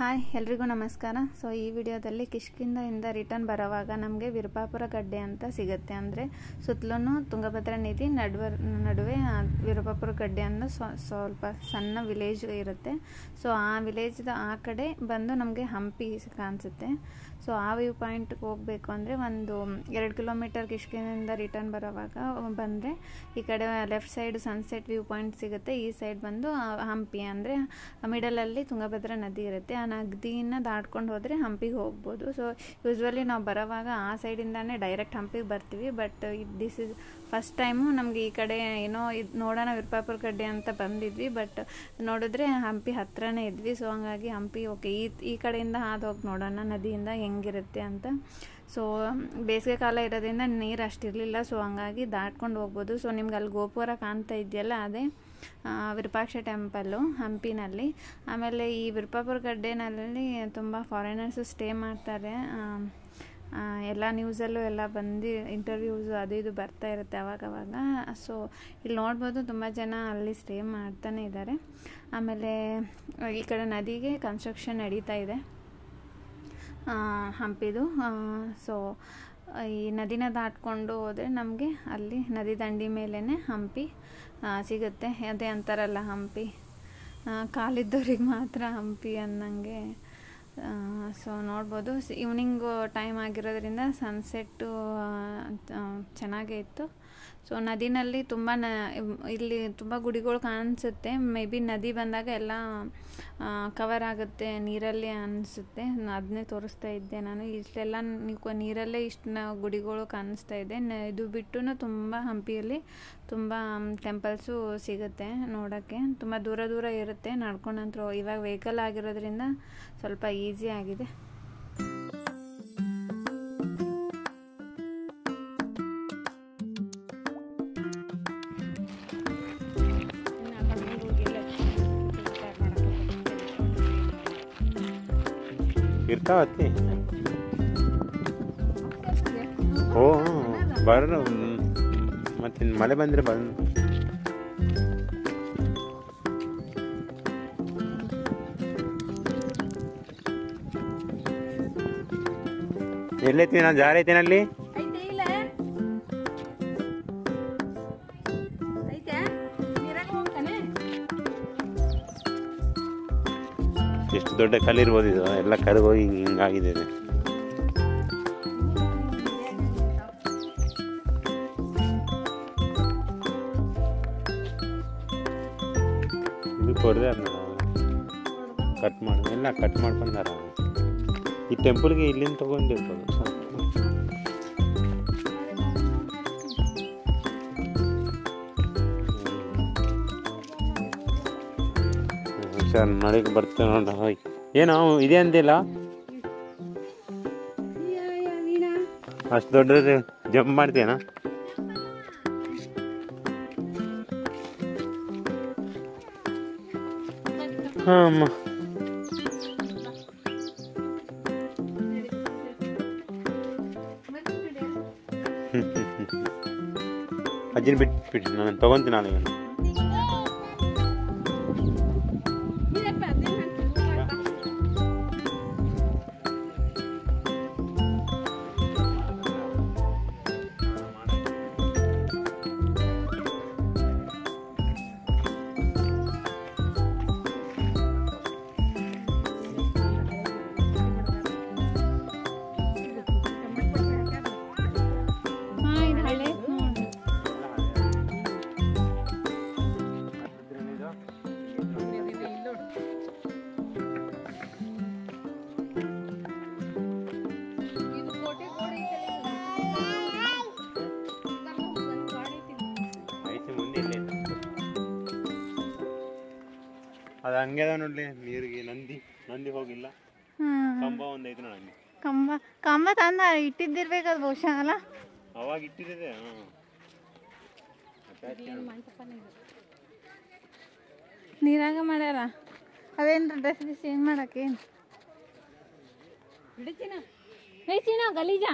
Hi ಎಲ್ರಿಗೂ ನಮಸ್ಕಾರ so ಈ ವಿಡಿಯೋದಲ್ಲಿ ಕಿಷ್ಕಿಂದದಿಂದ ರಿಟರ್ನ್ ಬರೋವಾಗ ನಮಗೆ ವಿರುಪಾಪುರ ಗಡ್ಡೆ ಅಂತ ಸಿಗುತ್ತೆ ಅಂದರೆ ಸುತ್ತಲೂ ತುಂಗಭದ್ರಾ ನದಿ ನಡುವ ನಡುವೆ ಆ ವಿರುಪಾಪುರ ಗಡ್ಡೆ ಅನ್ನೋ ಸ್ವ- ಸ್ವಲ್ಪ ಸಣ್ಣ ವಿಲೇಜ್ ಇರುತ್ತೆ ಸೊ ಆ ವಿಲೇಜ್ದ ಆ ಕಡೆ ಬಂದು ನಮಗೆ ಹಂಪಿ ಕಾಣಿಸುತ್ತೆ ಸೊ ಆ ವ್ಯೂ ಪಾಯಿಂಟ್ಗೆ ಹೋಗಬೇಕು ಅಂದರೆ ಒಂದು ಎರಡು ಕಿಲೋಮೀಟರ್ ಕಿಷ್ಕಿಂದಿಂದ ರಿಟರ್ನ್ ಬರೋವಾಗ ಬಂದರೆ ಈ ಕಡೆ left side sunset view point ಸಿಗುತ್ತೆ ಈ ಸೈಡ್ ಬಂದು ಆ, ಹಂಪಿ ಅಂದರೆ ಮಿಡಲಲ್ಲಿ ತುಂಗಭದ್ರಾ ನದಿ ಇರುತ್ತೆ ಆ ನದಿನ ದಾಟ್ಕೊಂಡು ಹೋದರೆ ಹಂಪಿಗೆ ಹೋಗ್ಬೋದು ಸೊ ಯೂಶ್ವಲಿ ನಾವು ಬರೋವಾಗ ಆ ಸೈಡಿಂದಾನೇ ಡೈರೆಕ್ಟ್ ಹಂಪಿಗೆ ಬರ್ತೀವಿ but this is first time ನಮಗೆ ಈ ಕಡೆ ಏನೋ ಇದು ನೋಡೋಣ ವಿರುಪಾಪುರ ಗಡ್ಡೆ ಅಂತ ಬಂದಿದ್ವಿ ಬಟ್ ನೋಡಿದ್ರೆ ಹಂಪಿ ಹತ್ರನೇ ಇದ್ವಿ ಸೊ ಹಂಗಾಗಿ ಹಂಪಿ ಓಕೆ ಈ ಈ ಕಡೆಯಿಂದ ಹಾದು ಹೋಗಿ ನೋಡೋಣ ನದಿಯಿಂದ ಹೆಂಗಿರುತ್ತೆ ಅಂತ ಸೊ ಬೇಸಿಗೆ ಕಾಲ ಇರೋದ್ರಿಂದ ನೀರು ಅಷ್ಟಿರಲಿಲ್ಲ ಸೊ ಹಂಗಾಗಿ ದಾಟ್ಕೊಂಡು ಹೋಗ್ಬೋದು ಸೊ ನಿಮ್ಗೆ ಅಲ್ಲಿ ಗೋಪುರ ಕಾಣ್ತಾ ಇದೆಯಲ್ಲ ಅದೇ ಆ, ವಿರೂಪಾಕ್ಷ ಟೆಂಪಲ್ಲು ಹಂಪಿನಲ್ಲಿ ಆಮೇಲೆ ಈ ವಿರುಪಾಪುರ ಗಡ್ಡೆನಲ್ಲಿ ತುಂಬ ಫಾರಿನರ್ಸು ಸ್ಟೇ ಮಾಡ್ತಾರೆ ಆ, ಆ, ಎಲ್ಲ ನ್ಯೂಸಲ್ಲೂ ಎಲ್ಲ ಬಂದು ಇಂಟರ್ವ್ಯೂಸು ಅದು ಇದು ಬರ್ತಾ ಇರುತ್ತೆ ಅವಾಗವಾಗ ಸೊ ಇಲ್ಲಿ ನೋಡ್ಬೋದು ತುಂಬ ಜನ ಅಲ್ಲಿ ಸ್ಟೇ ಮಾಡ್ತಾನೆ ಇದ್ದಾರೆ ಆಮೇಲೆ ಈ ಕಡೆ ನದಿಗೆ ಕನ್ಸ್ಟ್ರಕ್ಷನ್ ನಡೀತಾ ಇದೆ ಆ, ಹಂಪಿದು ಸೊ ಈ ನದಿನ ದಾಟ್ಕೊಂಡು ಹೋದರೆ ನಮಗೆ ಅಲ್ಲಿ ನದಿ ದಂಡಿ ಮೇಲೇ ಹಂಪಿ ಆ, ಸಿಗುತ್ತೆ ಅದೇ ಅಂತಾರಲ್ಲ ಹಂಪಿ ಆ, ಕಾಲಿದ್ದವ್ರಿಗೆ ಮಾತ್ರ ಹಂಪಿ ಅನ್ನಂಗೆ ಸೊ ನೋಡ್ಬೋದು ಈವ್ನಿಂಗು ಟೈಮ್ ಆಗಿರೋದ್ರಿಂದ ಸನ್ಸೆಟ್ಟು ಚೆನ್ನಾಗೇ ಇತ್ತು ಸೊ ನದಿನಲ್ಲಿ ತುಂಬ ನ ಇಲ್ಲಿ ತುಂಬ ಗುಡಿಗಳು ಕಾಣಿಸುತ್ತೆ ಮೇ ಬಿ ನದಿ ಬಂದಾಗ ಎಲ್ಲ ಕವರ್ ಆಗುತ್ತೆ ನೀರಲ್ಲಿ ಅನಿಸುತ್ತೆ ಅದನ್ನೇ ತೋರಿಸ್ತಾ ಇದ್ದೆ ನಾನು ಇಷ್ಟೆಲ್ಲ ನೀವು ನೀರಲ್ಲೇ ಇಷ್ಟು ನ- ಗುಡಿಗಳು ಕಾಣಿಸ್ತಾ ಇದೆ ನ- ಇದು ಬಿಟ್ಟು ತುಂಬ ಹಂಪಿಯಲ್ಲಿ ತುಂಬ ಟೆಂಪಲ್ಸು ಸಿಗುತ್ತೆ ನೋಡೋಕ್ಕೆ ತುಂಬ ದೂರ ದೂರ ಇರುತ್ತೆ ನಡ್ಕೊಂಡಂತೂ ಇವಾಗ ವೆಹಿಕಲ್ ಆಗಿರೋದ್ರಿಂದ ಸ್ವಲ್ಪ ಈಸಿ ಆಗಿದೆ ಇರ್ತಾವತ್ತಿ ಓ ಬರ್ರ ಮತ್ತೆ ಮಳೆ ಬಂದ್ರೆ ಬಂದು ಎಲ್ಲೈತಿ ನಾ ಜಾರ ಐತೇನಲ್ಲಿ ಐತೆ ಇಲ್ಲ ಐತೆ ನೀರಾಗ ಹೋಗ್ತಾನೆ ಎಷ್ಟು ದೊಡ್ಡ ಕಲ್ಲಿರ್ಬೋದು ಇದು ಎಲ್ಲ ಕರಗೋಗಿ ಹಿಂಗಾಗಿದೆ ಇದು. ಇದು ಕೊಡ್ದಾರ ಕಟ್ ಮಾಡಿ ಎಲ್ಲ ಕಟ್ ಮಾಡ್ಕೊಂಡಾರ ಈ ಟೆಂಪಲ್ಗೆ ಇಲ್ಲಿಂದ ತಗೊಂಡಿರ್ಬೋದು ಸರ್ ನಾಳೆಗೆ ಬರ್ತೇವೆ ನೋಡ ಹೋಯ್ ಏನು ಇದೆ ಅಂದಿಲ್ಲ ಅಷ್ಟು ದೊಡ್ಡದು ಜಂಪ್ ಮಾಡ್ತೀಯನಾ ಹಾಂ ಅಮ್ಮ ಅಜ್ಜಿನ ಬಿಟ್ಟು ಬಿಟ್ಟು ನಾನು ತೊಗೊಂತೀನಿ ನಾನು ಇವನು ಹಾಂ ಇದು ಹಳೆ ನೋಡಿ ಐತಿ ಮುಂದೆ ಇಲ್ಲೇ ಅದು ಹಂಗೆ ಅದ ನೋಡ್ಲಿ ನೀರಿಗೆ ನಂದಿ ನಂದಿ ಹೋಗಿಲ್ಲ ಹಾಂ ಕಂಬ ಒಂದು ಐತಿ ನೋಡಿ ಹಂಗೆ ಕಂಬ ಕಂಬ ತಂದ ಇಟ್ಟಿದ್ದಿರ್ಬೇಕದು ಬಹುಶಃ ಅಲ್ಲ ಅವಾಗ ಇಟ್ಟಿದೆ ಹಾಂ ನೀರಾಗ ಮಾಡ್ಯಾರ ಅದೇನು ಡ್ರೆಸ್ ಗಿಸ್ ಚೇಂಜ್ ಮಾಡಕ್ಕೆ ಏನು ಹಿಡಿತೀನ ಏ ಚೀನಾ ಗಲೀಜ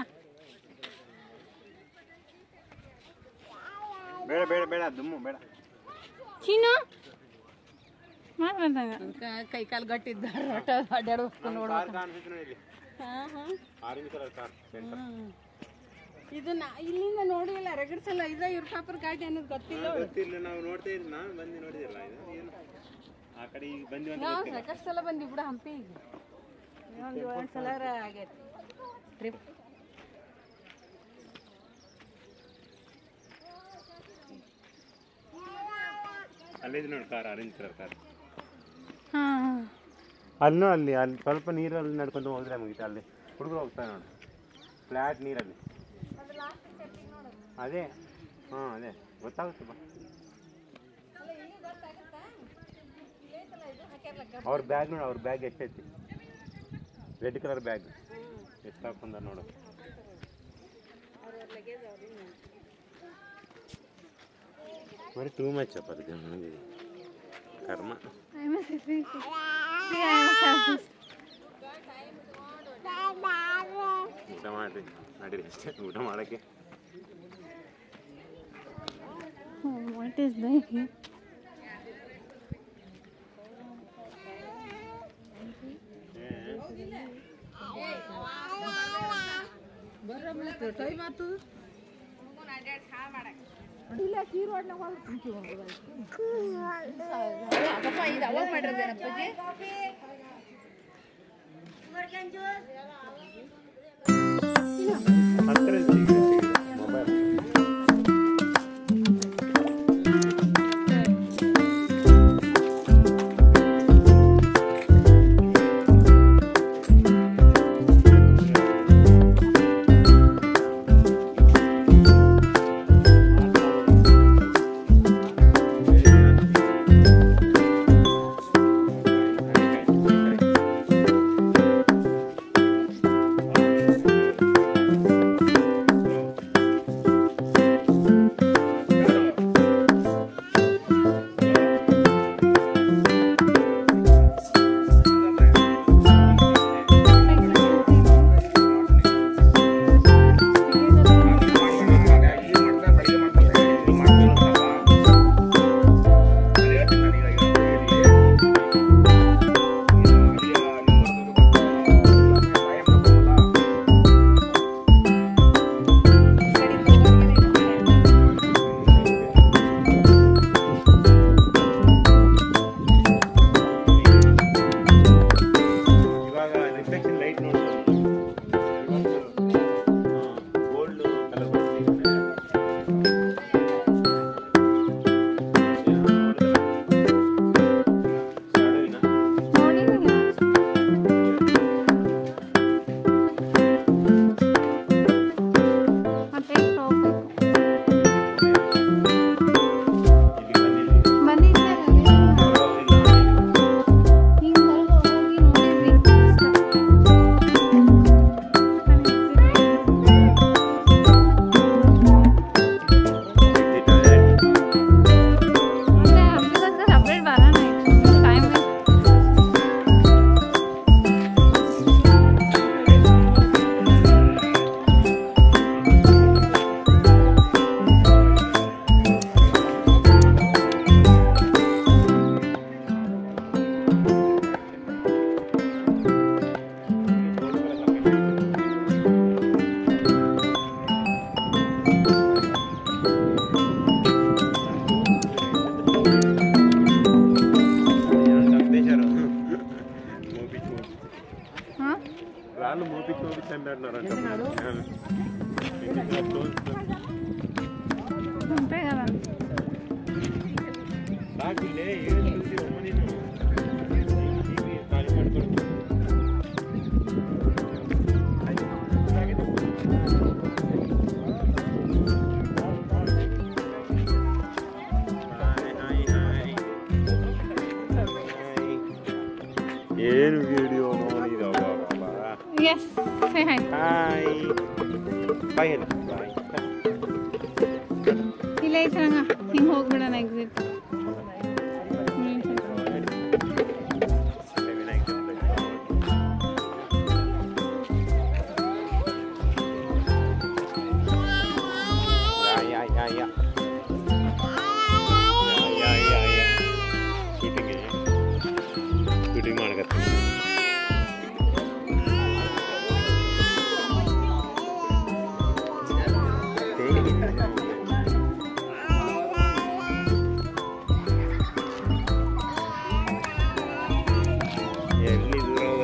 ಬೇಡ ಬೇಡ ಬೇಡ ದುಮ್ಮು ಬೇಡ ಚೀನು ಮಾಡ್ಬಂದಾಗ ಅದಕ್ಕೆ ಕೈ ಕಾಲು ಗಟ್ಟಿದ್ದ ಒಟ್ಟ ಅಡ್ಡಾಡ್ಬೇಕು ನೋಡ್ಬೇಕು ಹಾಂ ಹಾಂ ಆರೆಂಜ್ ಕಲರ್ ಕಾರ್ ಇದು ನಾ ಇಲ್ಲಿಂದ ನೋಡಿಲ್ಲ ರಗಡ್ ಸಲ ಇದ ಇವ್ರ ಪಾಪರ್ ಗಾಡಿ ಅನ್ನೋದು ಗೊತ್ತಿಲ್ಲ ಗೊತ್ತಿಲ್ಲ ನಾವು ನೋಡ್ತಾ ಇದ್ವಿ ನಾನು ಬಂದು ನೋಡಿದಿಲ್ಲ ಇದು ಏನು ಆ ಕಡೆ ಈಗ ಬಂದ್ವಿ ಅಂತ ನಾವು ರಗಡ್ ಸಲ ಬಂದಿವಿ ಬಿಡ ಹಂಪಿ ಒಂದು ಏಳು ಸಲ ಆಗೈತಿ ಟ್ರಿಪ್ ಅಲ್ಲಿದೆ ನೋಡಿ ಕಾರ್ ಆರೆಂಜ್ ಕಲರ್ ಕಾರ್ ಹಾಂ ಅಲ್ಲೂ ಅಲ್ಲಿ ಅಲ್ಲಿ ಸ್ವಲ್ಪ ನೀರಲ್ಲಿ ನಡ್ಕೊಂಡು ಹೋದ್ರೆ ಮುಗಿತು ಅಲ್ಲಿ ಹುಡುಗರು ಹೋಗ್ತಾರೆ ನೋಡಿ ಫ್ಲ್ಯಾಟ್ ನೀರಲ್ಲಿ ಅದೇ ಹಾಂ ಅದೇ ಗೊತ್ತಾಗುತ್ತೆ ಬಾ ಅವ್ರ ಬ್ಯಾಗ್ ನೋಡಿ ಅವ್ರ ಬ್ಯಾಗ್ ಎಷ್ಟೈತಿ ರೆಡ್ ಕಲರ್ ಬ್ಯಾಗ್ ಎಷ್ಟು ಹಾಕೊಂಡ ನೋಡು ಬರೀ ಟೂ ಮಚ್ ಅಪ್ಪ ಅದಕ್ಕೆ ನನಗೆ ಕರ್ಮ ಊಟ ಮಾಡಿರಿ ನಡೀರಿ ಅಷ್ಟೇ ಊಟ ಮಾಡೋಕ್ಕೆ ವಾಟ್ ಈಸ್ ದೈ ಟೈಮ್ ಆತು ಇಲ್ಲ ಕೀ ರೋಡ್ನಾಗ ಹೋಗಿ ಅದಪ್ಪ ಇದು ಅವಾಗ ಮಾಡಿರೋದೇನಪ್ಪಾಜಿ ಹತ್ತಿರ ಮೊಬೈಲ್ ಇವಾಗ ರಿಫ್ಲೆಕ್ಷನ್ ಲೈಟ್ ನೋಡ್ಬೋದು ಗೋಲ್ಡ್ ಕಲರ್ ನೋಡಿ ಮತ್ತೆ ಹೋಗ್ಬೇಕು ಬಂದಿದ್ದೆ ಹಿಂಗೆ ಹೊರಗೆ ಹೋಗಿ ನೋಡಿದ್ವಿ ಮತ್ತೆ ಹಬ್ಬದ ಸಪ್ರೇಟ್ ಬರೋಣ ಟೈಮ್ ಹಾಂ రాళ్ళు మోపించి మోపించి అంటున్నారు అంతే కదా రాకిలే ఏడు చూసి రమ్మ నేను ఖాళీ పడుకోండి ಏನು ವಿಡಿಯೋ ನೋಡಿದವ yes say hi hi bye ಹೇಳಿ ಬಾಯ್ ಇಲ್ಲ ಐತೆ ನಂಗೆ ಹಿಂಗೆ ಹೋಗ್ಬಿಡೋಣ exit Ja, ja, ja, ja. Ja, ja, ja, ja. Shooting, eh?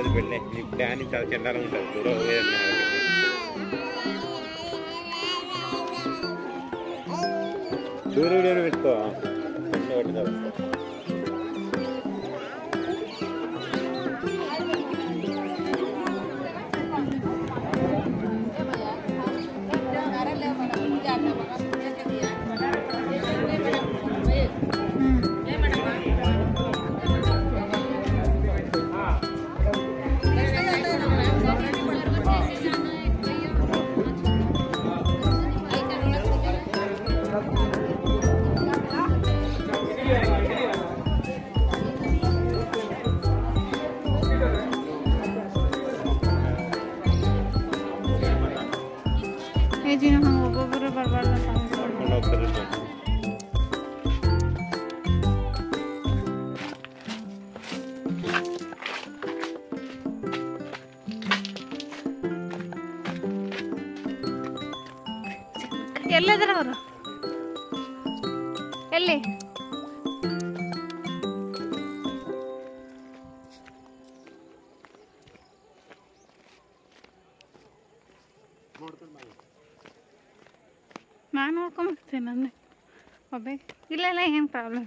అది వెళ్ళే నీ డాన్ని చాలా చెండాలం ఉంటుంది దూరం పోయేది దూరం వీడియోని పెట్టుకో అన్నీ పట్టుకోవాలి ಏ ಜೀನು ಹಂಗೆ ಒಬ್ಬೊಬ್ಬರು ಬರಬಾರ್ದು ಅಂತ ಅನ್ಸ್ಕೊಂಡು ಕರ್ಕೊಂಡು ಹೋಗ್ತಾರೆ ಎಲ್ಲದ್ರ ಅವರು ಎಲ್ಲಿ ನಾನು ನೋಡ್ಕೊಂಬರ್ತೀನಿ ನಂದೆ ಒಬ್ಬೇ ಇಲ್ಲ ಇಲ್ಲ ಏನು ಪ್ರಾಬ್ಲಮ್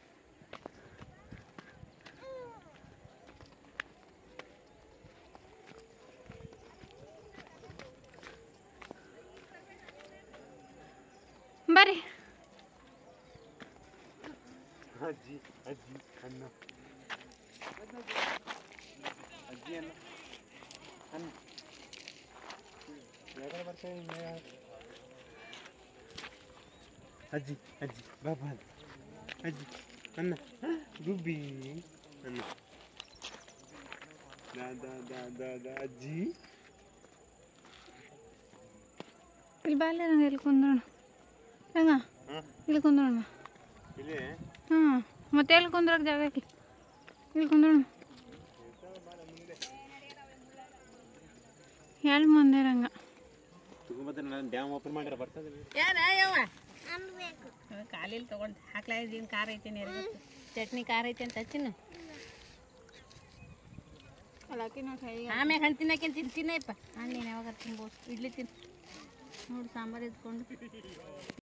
ಬರ್ರಿ ಅಜ್ಜಿ ಅಜ್ಜಿ ಅನ್ನ ಅಜ್ಜಿ ಅನ್ನ ಅನ್ನ ಯಾವ್ದಾರ ಬರ್ತಾರೆ ಇನ್ನು ಯಾವ್ದು? ಅಜ್ಜಿ ಅಜ್ಜಿ ಬಾಬಾ ಅಜ್ಜಿ ಅನ್ನ ಗುಬ್ಬಿ ಅನ್ನ ದಾ ದಾ ದಾ ದಾ ದಾ ಅಜ್ಜಿ ಇಲ್ಲಿ ಬಾಲ್ಯ ನಂಗೆ ಇಲ್ಲಿ ಕುಂದ್ರೋಣ ಹೆಂಗ ಹಾಂ ಇಲ್ಲಿ ಕುಂದ್ರೋಣ ಇಲ್ಲಿ ಹಾಂ ಮತ್ತೆ ಎಲ್ಲಿ ಕುಂದ್ರಕ್ಕೆ ಜಾಗ ಐತಿ ಇಲ್ಲಿ ಕುಂದ್ರೋಣ ಎಲ್ಲಿ ಮುಂದೆ ರಂಗ ತಗೊಂಬತ್ತಾರೆ ನಾನು ಡ್ಯಾಮ್ ಓಪನ್ ಮಾಡಿರ ಬರ್ತದೆ ಯಾರಯ್ಯವ ಕಾಲಿಲ್ ತಗೊಂಡು ಹಾಕ್ಲಾ ಇದ್ದೀನಿ ಖಾರ ಐತಿ ನೀರಿಗೆ ಚಟ್ನಿ ಖಾರ ಐತಿ ಅಂತ ಹಚ್ಚಿನ ಆಮ್ಯಾಗ ಹಣ್ಣು ತಿನ್ನಕ್ಕೆ ತಿಂತೀನಪ್ಪ ಹಣ್ಣು ನೀನು ಯಾವಾಗ ತಿನ್ಬೋದು ಇಡ್ಲಿ ತಿನ್ ನೋಡಿ ಸಾಂಬಾರು ಇದ್ಕೊಂಡು